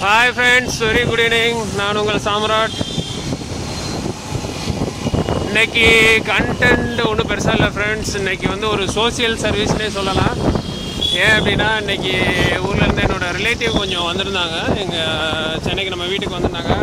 hi friends very good evening நான் உங்கள் சாம்ராட் இன்னைக்கு கண்டென்ட் ஒன்றும் பெருசாக இல்லை ஃப்ரெண்ட்ஸ் இன்னைக்கு வந்து ஒரு சோஷியல் சர்வீஸ்னே சொல்லலாம் ஏன் அப்படின்னா இன்னைக்கு ஊர்லேருந்து என்னோட ரிலேட்டிவ் கொஞ்சம் வந்திருந்தாங்க எங்கள் சென்னைக்கு நம்ம வீட்டுக்கு வந்திருந்தாங்க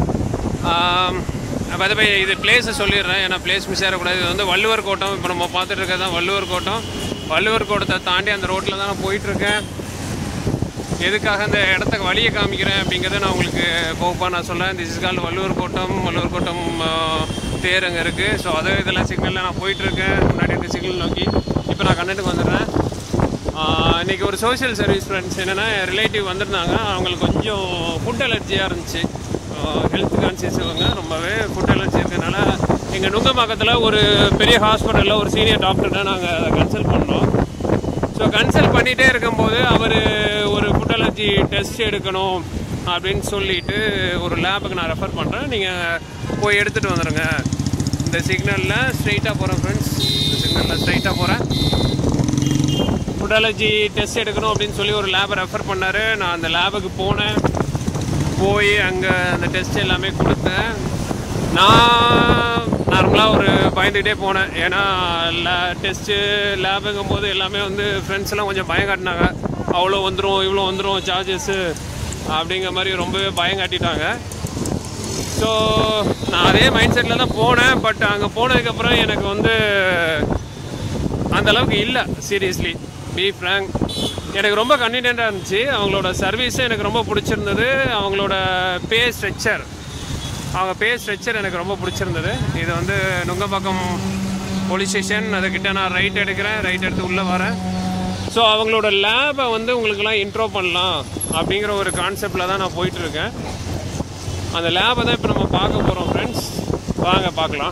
அதை போய் இது பிளேஸை சொல்லிடுறேன் ஏன்னா பிளேஸ் மிஸ் ஆகக்கூடாது இது வந்து வள்ளுவர் கோட்டம் இப்போ நம்ம பார்த்துட்டு இருக்கிறது தான் வள்ளுவர் கோட்டம் வள்ளுவர் கோட்டத்தை தாண்டி அந்த ரோட்டில் தான் நான் போயிட்டுருக்கேன் எதுக்காக அந்த இடத்துக்கு வழியை காமிக்கிறேன் அப்படிங்கிறத நான் உங்களுக்கு போப்பா நான் சொல்கிறேன் திஸ் இஸ் கால் வள்ளுவர் கோட்டம் வள்ளுவர் கோட்டம் ஆஹ், தேர் அங்கே இருக்குது ஸோ அதே இதெல்லாம் சிக்னலில் நான் போயிட்டுருக்கேன் முன்னாடி இருக்க சிக்னல் நோக்கி இப்போ நான் கண்டென்ட்டுக்கு வந்துடுறேன் ஆஹ், இன்னைக்கு ஒரு சோஷியல் சர்வீஸ் ஃப்ரெண்ட்ஸ் என்னென்னா ரிலேட்டிவ் வந்திருந்தாங்க அவங்களுக்கு கொஞ்சம் ஃபுட் அலர்ஜியாக இருந்துச்சு ஹெல்த் கான்சியஸ் இவங்க ரொம்பவே ஃபுட் அலர்ஜி இருக்கனால எங்கள் நுங்கம்பாக்கத்தில் ஒரு பெரிய ஹாஸ்பிட்டலில் ஒரு சீனியர் டாக்டர்கிட்ட நாங்கள் அதை கன்சல்ட் பண்ணோம் ஸோ கன்சல்ட் பண்ணிகிட்டே இருக்கும்போது அவர் ஒரு ஃபுட் அலர்ஜி டெஸ்ட் எடுக்கணும் அப்படின்னு சொல்லிட்டு ஒரு லேபுக்கு நான் ரெஃபர் பண்ணுறேன் நீங்கள் போய் எடுத்துகிட்டு வந்துடுங்க இந்த சிக்னலில் ஸ்ட்ரைட்டாக போகிறேன் ஃப்ரெண்ட்ஸ் இந்த சிக்னலில் ஸ்ட்ரைட்டாக போகிறேன் ஃபுட் அலர்ஜி டெஸ்ட் எடுக்கணும் அப்படின்னு சொல்லி ஒரு லேபை ரெஃபர் பண்ணார் நான் அந்த லேபுக்கு போனேன் போய் அங்கே அந்த டெஸ்ட் எல்லாமே கொடுத்தேன் நான் நார்மலாக ஒரு பயந்துக்கிட்டே போனேன் ஏன்னா லே டெஸ்ட்டு லேபுங்கும் போது எல்லாமே வந்து ஃப்ரெண்ட்ஸ் எல்லாம் கொஞ்சம் பயம் காட்டினாங்க அவ்வளோ வந்துடும் இவ்வளோ வந்துடும் சார்ஜஸ்ஸு அப்படிங்கிற மாதிரி ரொம்பவே பயம் காட்டிட்டாங்க ஸோ நான் அதே மைண்ட் செட்டில் தான் போனேன் பட் அங்கே போனதுக்கப்புறம் எனக்கு வந்து அந்த அளவுக்கு இல்லை சீரியஸ்லி பி ஃப்ராங்க் எனக்கு ரொம்ப கன்வீனியண்ட்டாக இருந்துச்சு அவங்களோட சர்வீஸும் எனக்கு ரொம்ப பிடிச்சிருந்தது அவங்களோட பே ஸ்ட்ரக்சர் அவங்க பே ஸ்ட்ரக்சர் எனக்கு ரொம்ப பிடிச்சிருந்தது இது வந்து நுங்கம்பாக்கம் போலீஸ் ஸ்டேஷன் அதுக்கிட்ட நான் ரைட் எடுக்கிறேன் ரைட் எடுத்து உள்ளே வரேன் ஸோ அவங்களோட லேபை வந்து உங்களுக்கெல்லாம் இன்ட்ரோ பண்ணலாம் அப்படிங்கிற ஒரு கான்செப்டில் தான் நான் போயிட்டுருக்கேன் அந்த லேபை தான் இப்போ நம்ம பார்க்க போகிறோம் ஃப்ரெண்ட்ஸ் வாங்க பார்க்கலாம்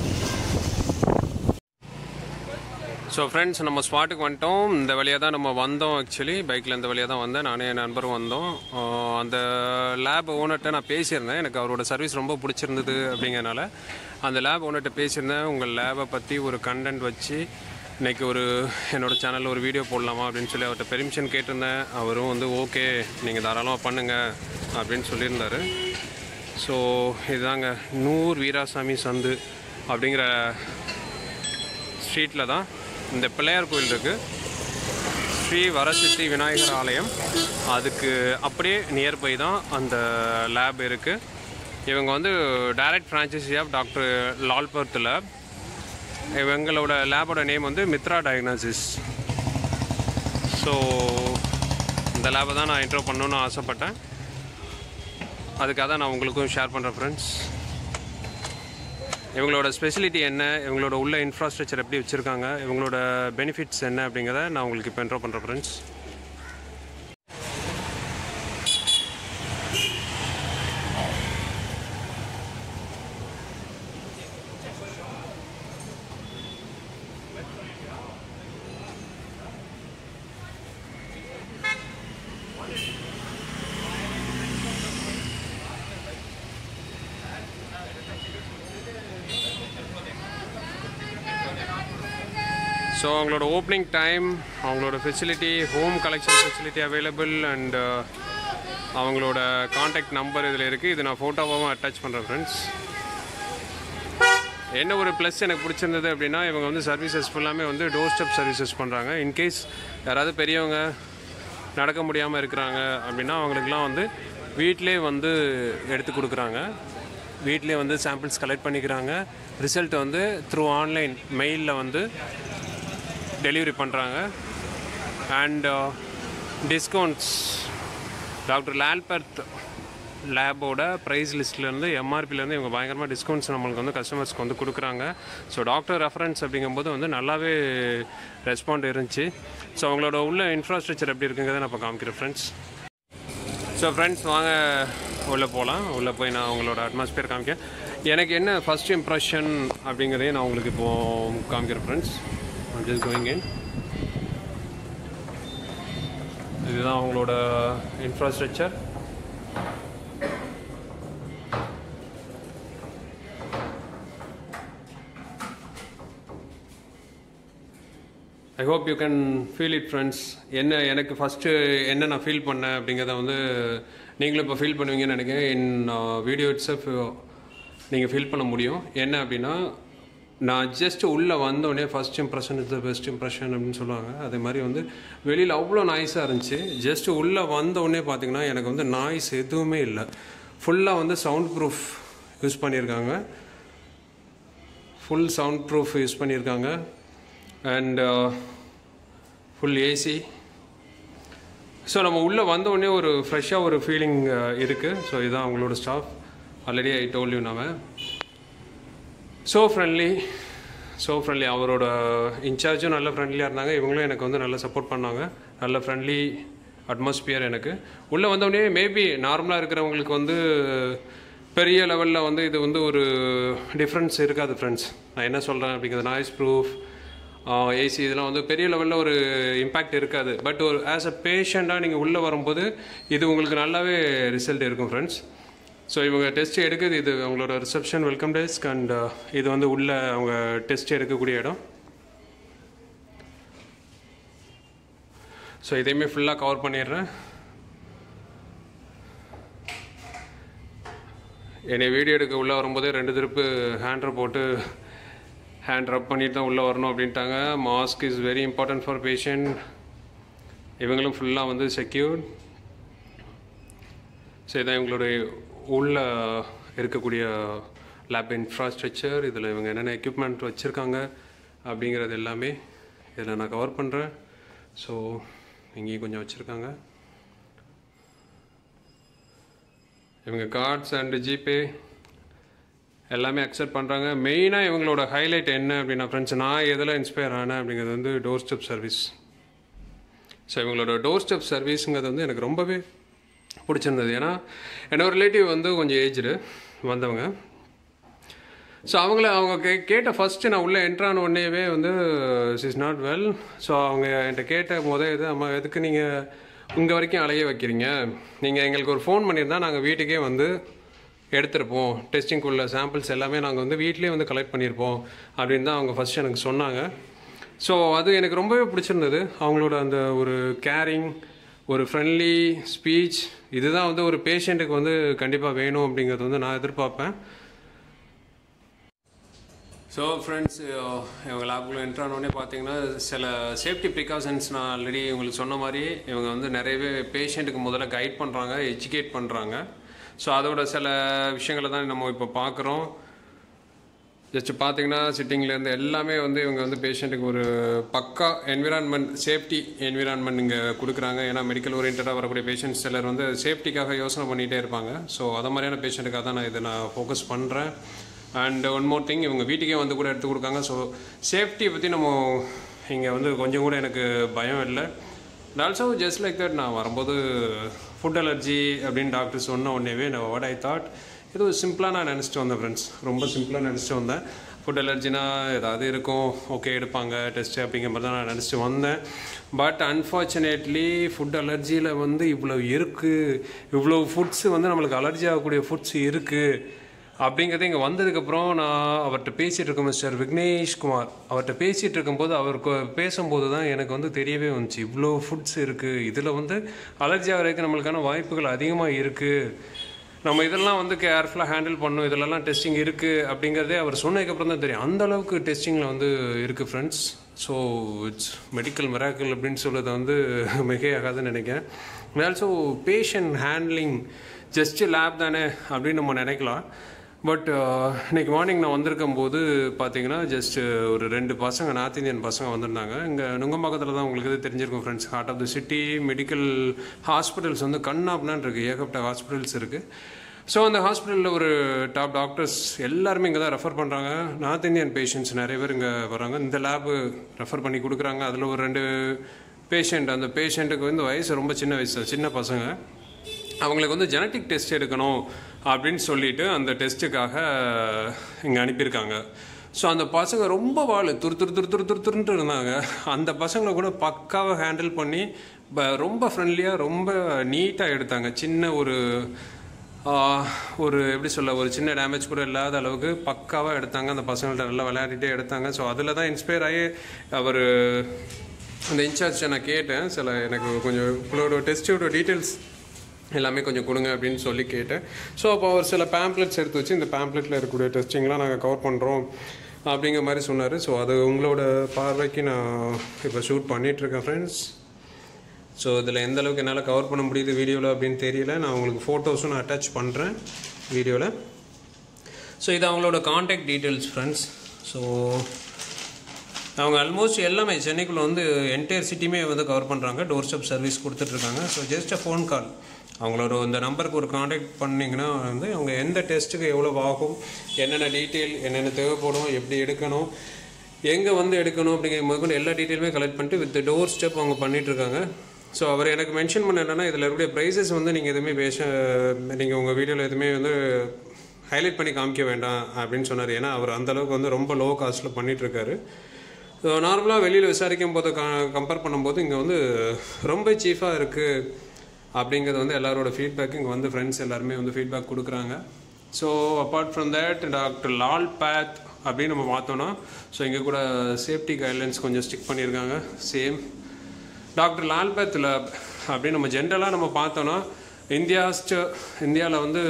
ஸோ ஃப்ரெண்ட்ஸ் நம்ம ஸ்பாட்டுக்கு வந்துட்டோம் இந்த வழியாக தான் நம்ம வந்தோம் ஆக்சுவலி பைக்கில் இந்த வழியாக தான் வந்தேன் நானே என் நண்பரும் வந்தோம் ஆஹ் அந்த லேப் ஓனர்கிட்ட நான் பேசியிருந்தேன் எனக்கு அவரோட சர்வீஸ் ரொம்ப பிடிச்சிருந்தது அப்படிங்கிறனால அந்த லேப் ஓனர்கிட்ட பேசியிருந்தேன் உங்கள் லேபை பற்றி ஒரு கண்டென்ட் வச்சு இன்னைக்கு ஒரு என்னோட சேனலில் ஒரு வீடியோ போடலாமா அப்படின்னு சொல்லி அவர்கிட்ட பெர்மிஷன் கேட்டிருந்தேன் அவரும் வந்து ஓகே நீங்கள் தாராளமாக பண்ணுங்கள் அப்படின்னு சொல்லியிருந்தாரு ஸோ இதுதாங்க நூர் வீராசாமி சந்து அப்படிங்கிற ஸ்ட்ரீட்டில் தான் இந்த பிள்ளையார் கோயில் இருக்குது ஸ்ரீ வரசித்தி விநாயகர் ஆலயம் அதுக்கு அப்படியே நியர்பை தான் அந்த லேப் இருக்குது இவங்க வந்து direct franchisee of doctor Lalpath lab இவங்களோட லேபோட நேம் வந்து மித்ரா டயக்னாசிஸ் ஸோ இந்த லேபை தான் நான் இன்ட்ரோ பண்ணணும்னு ஆசைப்பட்டேன் அதுக்காக தான் நான் உங்களுக்கும் ஷேர் பண்ணுறேன் ஃப்ரெண்ட்ஸ் இவங்களோட ஸ்பெஷலிட்டி என்ன இவங்களோட உள்ள இன்ஃப்ராஸ்ட்ரக்சர் எப்படி வச்சுருக்காங்க இவங்களோட பெனிஃபிட்ஸ் என்ன அப்படிங்கிறத நான் உங்களுக்கு இப்போ இன்ட்ரோ பண்ணுறேன் ஃப்ரெண்ட்ஸ் ஸோ அவங்களோட ஓப்பனிங் டைம் அவங்களோட facility home collection facility available and அவங்களோட காண்டாக்ட் நம்பர் இதில் இருக்குது இது நான் ஃபோட்டோவாகவும் அட்டாச் பண்ணுறேன் ஃப்ரெண்ட்ஸ் என்ன ஒரு ப்ளஸ் எனக்கு பிடிச்சிருந்தது அப்படின்னா இவங்க வந்து சர்வீசஸ் ஃபுல்லாமே வந்து டோர் ஸ்டெப் சர்வீசஸ் பண்ணுறாங்க இன்கேஸ் யாராவது பெரியவங்க நடக்க முடியாமல் இருக்கிறாங்க அப்படின்னா அவங்களுக்குலாம் வந்து வீட்டிலே வந்து எடுத்து கொடுக்குறாங்க வீட்டிலே வந்து சாம்பிள்ஸ் கலெக்ட் பண்ணிக்கிறாங்க ரிசல்ட் வந்து த்ரூ ஆன்லைன் மெயிலில் வந்து டெலிவரி பண்ணுறாங்க அண்ட் டிஸ்கவுண்ட்ஸ் டாக்டர் லால்பர்த் லேபோட ப்ரைஸ் லிஸ்ட்லேருந்து எம்ஆர்பிலேருந்து இவங்க பயங்கரமாக டிஸ்கவுண்ட்ஸ் நம்மளுக்கு வந்து கஸ்டமர்ஸ்க்கு வந்து கொடுக்குறாங்க ஸோ டாக்டர் ரெஃபரன்ஸ் அப்படிங்கும்போது வந்து நல்லாவே ரெஸ்பாண்ட் இருந்துச்சு ஸோ அவங்களோட உள்ள இன்ஃப்ராஸ்ட்ரக்சர் எப்படி இருக்குங்கிறத நான் இப்போ காமிக்கிறேன் ஃப்ரெண்ட்ஸ் ஸோ ஃப்ரெண்ட்ஸ் வாங்க உள்ளே போகலாம் உள்ளே போய் நான் உங்களோட அட்மாஸ்பியர் காமிக்க எனக்கு என்ன ஃபஸ்ட் இம்ப்ரெஷன் அப்படிங்கிறதையும் நான் உங்களுக்கு இப்போது காமிக்கிறேன் ஃப்ரெண்ட்ஸ் ஜஸ்ட் கோயிங் இன் இதுதான் அவங்களோட infrastructure I hope you can feel it friends என்ன எனக்கு ஃபஸ்ட்டு என்ன நான் ஃபீல் பண்ணேன் அப்படிங்கிறத வந்து நீங்களும் இப்போ ஃபீல் பண்ணுவீங்கன்னு நினைக்கிறேன் இன் வீடியோ இட்ஸ் நீங்கள் ஃபீல் பண்ண முடியும் என்ன அப்படின்னா நான் ஜஸ்ட் உள்ளே வந்தோடனே first impression is the best impression அப்படின்னு சொல்லுவாங்க அதே மாதிரி வந்து வெளியில் அவ்வளோ நாய்ஸாக இருந்துச்சு ஜஸ்ட் உள்ளே வந்தோடனே பார்த்தீங்கன்னா எனக்கு வந்து நாய்ஸ் எதுவுமே இல்லை ஃபுல்லாக வந்து சவுண்ட் ப்ரூஃப் யூஸ் பண்ணியிருக்காங்க ஃபுல் சவுண்ட் ப்ரூஃப் யூஸ் பண்ணியிருக்காங்க அண்ட் ஃபுல் ஏசி ஸோ நம்ம உள்ளே வந்தோடனே ஒரு ஃப்ரெஷ்ஷாக ஒரு ஃபீலிங் இருக்குது ஸோ இதுதான் அவங்களோட staff already I told you நாம ஸோ ஃப்ரெண்ட்லி ஸோ ஃப்ரெண்ட்லி அவரோட இன்சார்ஜும் நல்ல ஃப்ரெண்ட்லியாக இருந்தாங்க இவங்களும் எனக்கு வந்து நல்லா சப்போர்ட் பண்ணாங்க நல்ல ஃப்ரெண்ட்லி அட்மாஸ்பியர் எனக்கு உள்ளே வந்தோடனே மேபி நார்மலாக இருக்கிறவங்களுக்கு வந்து பெரிய லெவலில் வந்து இது வந்து ஒரு டிஃப்ரென்ஸ் இருக்காது ஃப்ரெண்ட்ஸ் நான் என்ன சொல்கிறேன் அப்படிங்கிறது நாய்ஸ் ப்ரூஃப் ஏசி இதெல்லாம் வந்து பெரிய லெவலில் ஒரு இம்பேக்ட் இருக்காது பட் ஒரு ஆஸ் அ பேஷண்ட்டாக நீங்கள் உள்ளே வரும்போது இது உங்களுக்கு நல்லாவே ரிசல்ட் இருக்கும் ஃப்ரெண்ட்ஸ் ஸோ இவங்க டெஸ்ட் எடுக்குது இது அவங்களோட ரிசப்ஷன் வெல்கம் டெஸ்க் அண்ட் இது வந்து உள்ள அவங்க டெஸ்ட் எடுக்கக்கூடிய இடம் ஸோ இதையுமே ஃபுல்லாக கவர் பண்ணிடுறேன் என்னை வீடியோ எடுக்க உள்ளே வரும்போதே ரெண்டு திருப்பு ஹேண்டர் போட்டு ஹேண்ட் ரப் பண்ணிட்டு தான் உள்ளே வரணும் அப்படின்ட்டாங்க mask is very important for patient இவங்களும் ஃபுல்லாக வந்து செக்யூர்ட் ஸோ இதான் இவங்களுடைய உள்ள இருக்கக்கூடிய லேப் இன்ஃப்ராஸ்ட்ரக்சர் இதில் இவங்க என்னென்ன எக்யூப்மெண்ட் வச்சுருக்காங்க அப்படிங்கிறது எல்லாமே இதில் நான் கவர் பண்ணுறேன் ஸோ இங்கேயும் கொஞ்சம் வச்சுருக்காங்க இவங்க கார்ட்ஸ் அண்டு ஜிபே எல்லாமே அக்செப்ட் பண்ணுறாங்க மெயினாக இவங்களோட ஹைலைட் என்ன அப்படின்னா ஃப்ரெண்ட்ஸ் நான் எதில் இன்ஸ்பயர் ஆனேன் அப்படிங்கிறது வந்து டோர் ஸ்டெப் சர்வீஸ் ஸோ இவங்களோட டோர் ஸ்டெப் சர்வீஸுங்கிறது வந்து எனக்கு ரொம்பவே பிடிச்சிருந்தது ஏன்னா என்னோட ரிலேட்டிவ் வந்து கொஞ்சம் ஏஜ்டு வந்தவங்க ஸோ அவங்கள அவங்க கே கேட்ட ஃபஸ்ட்டு நான் உள்ளே என்ட்ரான உடனேவே வந்து இஸ் நாட் வெல் ஸோ அவங்க என்கிட்ட கேட்ட முத இது அம்மா எதுக்கு நீங்கள் இங்கே வரைக்கும் அலைய வைக்கிறீங்க நீங்கள் எங்களுக்கு ஒரு ஃபோன் பண்ணியிருந்தா நாங்கள் வீட்டுக்கே வந்து எடுத்திருப்போம் டெஸ்டிங்குள்ள சாம்பிள்ஸ் எல்லாமே நாங்கள் வந்து வீட்லேயே வந்து கலெக்ட் பண்ணியிருப்போம் அப்படின்னு தான் அவங்க ஃபஸ்ட் எனக்கு சொன்னாங்க ஸோ அது எனக்கு ரொம்பவே பிடிச்சிருந்தது அவங்களோட அந்த ஒரு கேரிங் ஒரு ஃப்ரெண்ட்லி ஸ்பீச் இதுதான் வந்து ஒரு பேஷண்ட்டுக்கு வந்து கண்டிப்பாக வேணும் அப்படிங்கிறது வந்து நான் எதிர்பார்ப்பேன் ஸோ ஃப்ரெண்ட்ஸ் இவங்க லேப்குள்ளே என்ட்ரானோடனே பார்த்தீங்கன்னா சில சேஃப்டி ப்ரிகாஷன்ஸ் நான் ஆல்ரெடி உங்களுக்கு சொன்ன மாதிரி இவங்க வந்து நிறையவே பேஷண்ட்டுக்கு முதல்ல கைட் பண்ணுறாங்க எஜுகேட் பண்ணுறாங்க ஸோ அதோட சில விஷயங்களை தான் நம்ம இப்போ பார்க்குறோம் ஜஸ்ட் பார்த்தீங்கன்னா சிட்டிங்லேருந்து எல்லாமே வந்து இவங்க வந்து பேஷண்ட்டுக்கு ஒரு பக்கா என்விரான்மெண்ட் சேஃப்டி என்விரான்மெண்ட் இங்கே கொடுக்குறாங்க ஏன்னா மெடிக்கல் ஓரியன்டாக வரக்கூடிய பேஷண்ட்ஸ் சிலர் வந்து சேஃப்டிக்காக யோசனை பண்ணிகிட்டே இருப்பாங்க ஸோ அதை மாதிரியான பேஷண்ட்டுக்காக தான் நான் இதை நான் ஃபோக்கஸ் பண்ணுறேன் அண்ட் ஒன் மோர் திங் இவங்க வீட்டுக்கே வந்து கூட எடுத்து கொடுக்காங்க ஸோ சேஃப்டியை பற்றி நம்ம இங்கே வந்து கொஞ்சம் கூட எனக்கு பயம் இல்லை ஆல்சோ ஜஸ்ட் லைக் தட் நான் வரும்போது ஃபுட் அலர்ஜி அப்படின்னு டாக்டர் சொன்ன உடனேவே நான் வாட் ஐ தாட் இது ஒரு சிம்பிளாக நான் நினச்சிட்டு வந்தேன் ஃப்ரெண்ட்ஸ் ரொம்ப சிம்பிளாக நினச்சிட்டு வந்தேன் ஃபுட் அலர்ஜினா ஏதாவது இருக்கும் ஓகே எடுப்பாங்க டெஸ்ட்டு அப்படிங்கிற மாதிரி தான் நான் நினச்சிட்டு வந்தேன் பட் அன்ஃபார்ச்சுனேட்லி ஃபுட் அலர்ஜியில் வந்து இவ்வளோ இருக்குது இவ்வளோ ஃபுட்ஸ் வந்து நம்மளுக்கு அலர்ஜி ஆகக்கூடிய ஃபுட்ஸ் இருக்குது அப்படிங்கிறது இங்கே வந்ததுக்கப்புறம் நான் அவர்கிட்ட பேசிகிட்டு இருக்கேன் மிஸ்டர் விக்னேஷ் குமார் அவர்கிட்ட பேசிகிட்டு இருக்கும்போது அவருக்கு பேசும்போது தான் எனக்கு வந்து தெரியவே வந்துச்சு இவ்வளோ ஃபுட்ஸ் இருக்குது இதில் வந்து அலர்ஜி ஆகிறதுக்கு நம்மளுக்கான வாய்ப்புகள் அதிகமாக இருக்குது நம்ம இதெல்லாம் வந்து கேர்ஃபுல்லாக ஹேண்டில் பண்ணணும் இதிலெல்லாம் டெஸ்டிங் இருக்குது அப்படிங்கிறதே அவர் சொன்னதுக்கப்புறம் தான் தெரியும் அந்த அளவுக்கு டெஸ்டிங்கில் வந்து இருக்குது friends so it's medical miracle அப்படின்னு சொல்கிறது வந்து மிகையாகாதுன்னு நினைக்கிறேன் also patient handling just lab தானே அப்படின்னு நம்ம நினைக்கலாம் பட் இன்னைக்கு மார்னிங் நான் வந்திருக்கும் போது பார்த்தீங்கன்னா ஜஸ்ட் ஒரு ரெண்டு பசங்க நார்த் இந்தியன் பசங்க வந்திருந்தாங்க இங்கே நுங்கம்பாக்கத்தில் தான் உங்களுக்கு இது தெரிஞ்சிருக்கும் friends heart of the city medical hospitals வந்து கண்ணாப்னான் இருக்குது ஏகப்பட்ட ஹாஸ்பிட்டல்ஸ் இருக்குது ஸோ அந்த ஹாஸ்பிட்டலில் ஒரு டாப் டாக்டர்ஸ் எல்லாருமே இங்கே தான் ரெஃபர் பண்ணுறாங்க நார்த் இந்தியன் பேஷண்ட்ஸ் நிறைய பேர் இங்கே வராங்க இந்த லேபு ரெஃபர் பண்ணி கொடுக்குறாங்க அதில் ஒரு ரெண்டு பேஷண்ட் அந்த பேஷண்ட்டுக்கு வந்து வயசு ரொம்ப சின்ன வயசு சின்ன பசங்க அவங்களுக்கு வந்து ஜெனட்டிக் டெஸ்ட் எடுக்கணும் அப்படின்னு சொல்லிட்டு அந்த டெஸ்ட்டுக்காக இங்கே அனுப்பியிருக்காங்க ஸோ அந்த பசங்க ரொம்ப வாழ் துரு துரு துரு துரு துரு துருன்ட்டு இருந்தாங்க அந்த பசங்களை கூட பக்காவாக ஹேண்டில் பண்ணி ப- ரொம்ப ஃப்ரெண்ட்லியாக ரொம்ப நீட்டாக எடுத்தாங்க சின்ன ஒரு ஆஹ், ஒரு எப்படி சொல்ல ஒரு சின்ன டேமேஜ் கூட இல்லாத அளவுக்கு பக்காவாக எடுத்தாங்க அந்த பசங்கள்ட்ட நல்லா விளையாடிட்டே எடுத்தாங்க ஸோ அதில் தான் இன்ஸ்பயர் ஆகி அவர் அந்த இன்சார்ஜ் நான் கேட்டேன் சில எனக்கு கொஞ்சம் உங்களோட டெஸ்ட்டோட டீட்டெயில்ஸ் எல்லாமே கொஞ்சம் கொடுங்க அப்படின்னு சொல்லி கேட்டேன் ஸோ அப்போ அவர் சில பேம்ப்ளெட்ஸ் எடுத்து வச்சு இந்த பேம்ப்ளெட்டில் இருக்கக்கூடிய டெஸ்டிங்லாம் நாங்கள் கவர் பண்ணுறோம் அப்படிங்கிற மாதிரி சொன்னார் ஸோ அது உங்களோட பார்வைக்கு நான் இப்போ ஷூட் பண்ணிகிட்ருக்கேன் ஃப்ரெண்ட்ஸ் ஸோ இதில் எந்த அளவுக்கு என்னால் கவர் பண்ண முடியுது வீடியோவில் அப்படின்னு தெரியல நான் உங்களுக்கு ஃபோட்டோஸும் நான் அட்டாச் பண்ணுறேன் வீடியோவில் ஸோ இது அவங்களோட காண்டாக்ட் டீட்டெயில்ஸ் ஃப்ரெண்ட்ஸ் ஸோ அவங்க ஆல்மோஸ்ட் எல்லாமே சென்னைக்குள்ளே வந்து என்டையர் சிட்டியுமே வந்து கவர் பண்ணுறாங்க டோர் ஸ்டெப் சர்வீஸ் கொடுத்துட்ருக்காங்க so just a phone call அவங்களோட இந்த நம்பருக்கு ஒரு காண்டாக்ட் பண்ணிங்கன்னா வந்து அவங்க எந்த டெஸ்ட்டுக்கு எவ்வளோ ஆகும் என்னென்ன டீட்டெயில் என்னென்ன தேவைப்படும் எப்படி எடுக்கணும் எங்கே வந்து எடுக்கணும் அப்படிங்கிற முதற்கொண்டு எல்லா டீட்டெயிலுமே கலெக்ட் பண்ணிட்டு வித் டோர் ஸ்டெப் அவங்க பண்ணிகிட்ருக்காங்க ஸோ அவர் எனக்கு மென்ஷன் பண்ண என்னன்னா இதில் இருக்கக்கூடிய ப்ரைஸஸ் வந்து நீங்கள் எதுவுமே பேச நீங்கள் உங்கள் வீடியோவில் எதுவுமே வந்து ஹைலைட் பண்ணி காமிக்க வேண்டாம் அப்படின்னு சொன்னார் ஏன்னா அவர் அந்த அளவுக்கு வந்து ரொம்ப லோ காஸ்ட்டில் பண்ணிகிட்ருக்காரு ஸோ நார்மலாக வெளியில் விசாரிக்கும் போது கம்பேர் பண்ணும்போது இங்கே வந்து ரொம்ப சீஃபாக இருக்குது அப்படிங்கிறது வந்து எல்லாரோட ஃபீட்பேக் இங்கே வந்து ஃப்ரெண்ட்ஸ் எல்லாருமே வந்து ஃபீட்பேக் கொடுக்குறாங்க so apart from that doctor Lal path அப்படின்னு நம்ம பார்த்தோன்னா ஸோ இங்கே கூட சேஃப்டி கைட்லைன்ஸ் கொஞ்சம் ஸ்டிக் பண்ணியிருக்காங்க same doctor Lal path lab அப்படின்னு நம்ம ஜென்ரலாக நம்ம பார்த்தோன்னா இந்தியாஸ்ட் இந்தியாவில் வந்து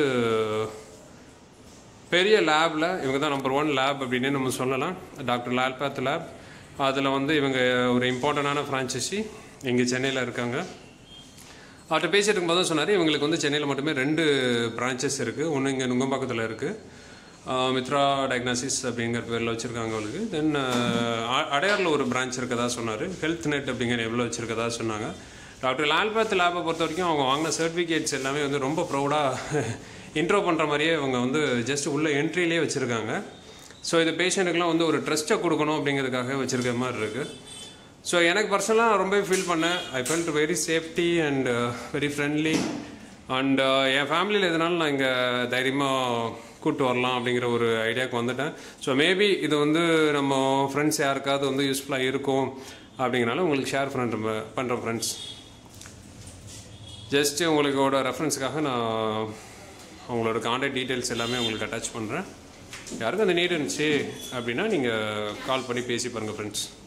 பெரிய லேபில் இவங்க தான் நம்பர் ஒன் லேப் அப்படின்னு நம்ம சொல்லலாம் டாக்டர் லால்பாத் லேப் அதில் வந்து இவங்க ஒரு இம்பார்ட்டண்டான ஃப்ரான்ச்சைசி இங்கே சென்னையில் இருக்காங்க அவர்கிட்ட பேசிட்டு இருக்கும்போது தான் சொன்னார் இவங்களுக்கு வந்து சென்னையில் மட்டுமே ரெண்டு பிரான்ச்சஸ் இருக்குது ஒன்று இங்கே நுங்கம்பாக்கத்தில் இருக்குது மித்ரா டயக்னாசிஸ் அப்படிங்கிற பேரில் வச்சுருக்காங்க அவங்களுக்கு தென் அடையாரில் ஒரு பிரான்ச் இருக்கதா சொன்னார் ஹெல்த் நெட் அப்படிங்கிற எவ்வளோ வச்சுருக்கதா சொன்னாங்க டாக்டர் லால்பாத் லேபை பொறுத்த வரைக்கும் அவங்க வாங்கின சர்டிஃபிகேட்ஸ் எல்லாமே வந்து ரொம்ப ப்ரௌடாக இன்ட்ரோ பண்ணுற மாதிரியே அவங்க வந்து ஜஸ்ட் உள்ள என்ட்ரிலேயே வச்சுருக்காங்க ஸோ இது பேஷண்ட்டுக்கெலாம் வந்து ஒரு ட்ரஸ்ட்டை கொடுக்கணும் அப்படிங்கிறதுக்காக வச்சுருக்க மாதிரி இருக்குது ஸோ எனக்கு பர்சனலாக ரொம்ப ஃபீல் பண்ணேன் I felt very safety and very friendly and என் ஃபேமிலியில் எதனாலும் நான் இங்கே தைரியமாக கூப்பிட்டு வரலாம் அப்படிங்கிற ஒரு ஐடியாவுக்கு வந்துட்டேன் ஸோ மேபி இது வந்து நம்ம ஃப்ரெண்ட்ஸ் யாருக்காவது வந்து யூஸ்ஃபுல்லாக இருக்கும் அப்படிங்கிறனால உங்களுக்கு ஷேர் பண்ணுற பண்ணுறேன் ஃப்ரெண்ட்ஸ் ஜஸ்ட்டு உங்களுக்கோட ரெஃபரன்ஸுக்காக நான் அவங்களோட காண்டாக்ட் டீட்டெயில்ஸ் எல்லாமே உங்களுக்கு அட்டாச் பண்ணுறேன் யாருக்கும் அந்த நீட் இருந்துச்சு அப்படின்னா நீங்கள் கால் பண்ணி பேசி பாருங்கள் ஃப்ரெண்ட்ஸ்